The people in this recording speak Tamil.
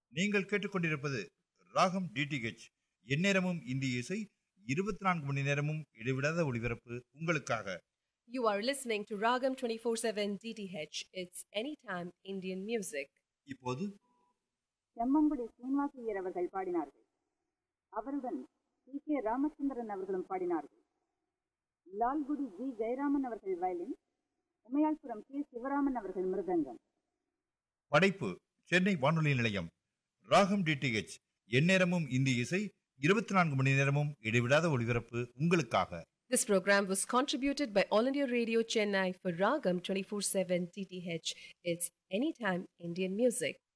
நீங்கள் கேட்டுக்கொண்டிருப்பது ராகம் டிடிஹெச் எந்நேரமும் இந்திய இசை இருபத்தி நான்கு மணி நேரமும் இடைவிடாத ஒளிபரப்பு உங்களுக்காக You are listening to Ragam 24/7 DTH. It's anytime Indian music. இப்போது செம்மங்குடி சீனிவாசையர் அவர்கள் பாடினார்கள் அவருடன் சி கே ராமச்சந்திரன் அவர்களும் பாடினார்கள் லால்குடி ஜி ஜெயராமன் அவர்கள் வயலின் உமையாள்புரம் கே சிவராமன் அவர்கள் மிருதங்கம் படைப்பு சென்னை வானொலி நிலையம் ராகம் டிடிஹெச் எந்நேரமும் இந்திய இசை இருபத்தி நான்கு மணி நேரமும் இடைவிடாத ஒளிபரப்பு உங்களுக்காக This program was contributed by All India Radio Chennai for Ragam 24/7 DTH. It's anytime Indian music.